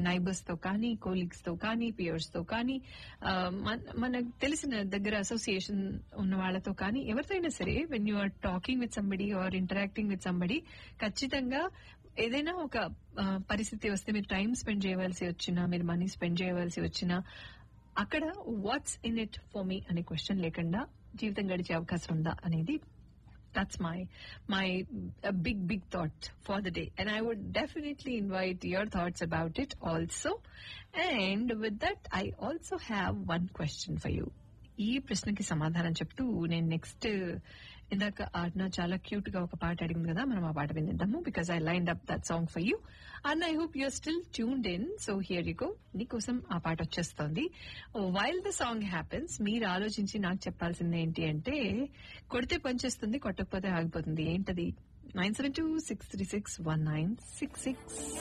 neighbours తో కానీ colleagues తో కానీ పియర్స్ తో కానీ ఆ, మన- మనకు తెలిసిన దగ్గర అసోసియేషన్ ఉన్న వాళ్ళతో కానీ ఎవరితో అయినా సరే when you are talking with somebody or interacting with somebody ఖచ్చితంగా ఏదైనా ఒక ఆ, పరిస్థితి వస్తే మీరు టైం స్పెండ్ చేయవలసి వచ్చినా మీరు మనీ స్పెండ్ చేయవలసి వచ్చినా అక్కడ what's in it for me అనే క్వశ్చన్ లేకుండా జీవితం గడిచే అవకాశం ఉందా అనేది that's my my uh, big big thought for the day and i would definitely invite your thoughts about it also and with that i also have one question for you ఈ ప్రశ్నకి సమాధానం చెప్తూ నేను నెక్స్ట్ ఇందాక ఆర్న చాలా cute గా ఒక పాట అడిగింది కదా మనం ఆ పాట వినిద్దాము because I line up that song for you and I hope you're still tuned in so here you go నీకోసం ఆ పాట వచ్చేస్తోంది వైల్ ద సాంగ్ హ్యాపెన్స్ మీరు ఆలోచించి నాకు చెప్పాల్సింది ఏంటి అంటే కొడితే పనిచేస్తుంది కొట్టకపోతే ఆగిపోతుంది ఏంటది nine seven two six three six one nine six six